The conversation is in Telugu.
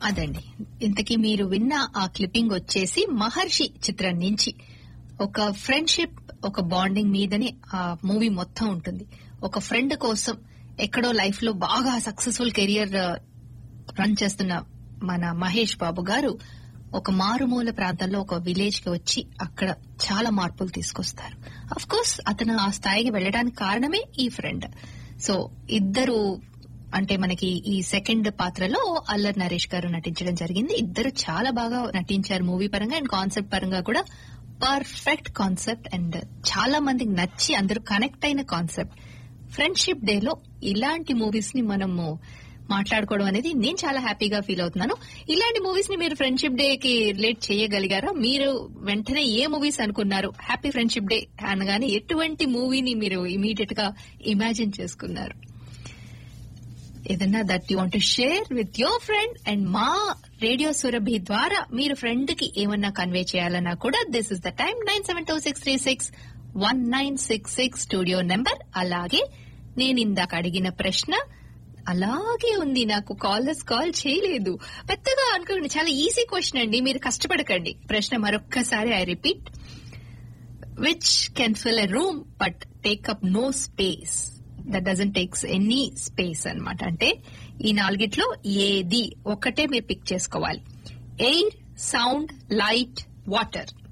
అదండి ఇంతకీ మీరు విన్న ఆ క్లిప్పింగ్ వచ్చేసి మహర్షి చిత్రం నుంచి ఒక ఫ్రెండ్షిప్ ఒక బాండింగ్ మీదనే ఆ మూవీ మొత్తం ఉంటుంది ఒక ఫ్రెండ్ కోసం ఎక్కడో లైఫ్ లో బాగా సక్సెస్ఫుల్ కెరియర్ రన్ చేస్తున్న మన మహేష్ బాబు గారు ఒక మారుమూల ప్రాంతంలో ఒక విలేజ్ కి వచ్చి అక్కడ చాలా మార్పులు తీసుకొస్తారు అఫ్ కోర్స్ అతను ఆ స్థాయికి వెళ్ళడానికి కారణమే ఈ ఫ్రెండ్ సో ఇద్దరు అంటే మనకి ఈ సెకండ్ పాత్రలో అల్లర్ నరేష్ గారు నటించడం జరిగింది ఇద్దరు చాలా బాగా నటించారు మూవీ పరంగా అండ్ కాన్సెప్ట్ పరంగా కూడా పర్ఫెక్ట్ కాన్సెప్ట్ అండ్ చాలా మందికి నచ్చి అందరూ కనెక్ట్ అయిన కాన్సెప్ట్ ఫ్రెండ్షిప్ డే లో ఇలాంటి మూవీస్ ని మనము మాట్లాడుకోవడం అనేది నేను చాలా హ్యాపీగా ఫీల్ అవుతున్నాను ఇలాంటి మూవీస్ ని మీరు ఫ్రెండ్షిప్ డే కి రిలేట్ చేయగలిగారా మీరు వెంటనే ఏ మూవీస్ అనుకున్నారు హ్యాపీ ఫ్రెండ్షిప్ డే అనగానే ఎటువంటి మూవీని మీరు ఇమీడియట్ గా ఇమాజిన్ చేసుకున్నారు ఏదన్నా that you want share with your friend and మా రేడియో సురభి ద్వారా మీరు ఫ్రెండ్ కి ఏమన్నా కన్వే చేయాలన్నా కూడా this is the time nine seven two six three six one nine six six studio number అలాగే నేను ఇందాక అడిగిన ప్రశ్న అలాగే ఉంది నాకు కాలర్స్ కాల్ చేయలేదు పెద్దగా అనుకోండి చాలా ఈజీ క్వశ్చన్ అండి మీరు కష్టపడకండి ప్రశ్న మరొక్కసారి I repeat which can fill a room but take up no space that doesn't takes any space అన్నమాట అంటే ఈ నాలుగిట్లో ఏది ఒక్కటే మీరు పిక్ చేసుకోవాలి ఎయిర్ సౌండ్ లైట్ వాటర్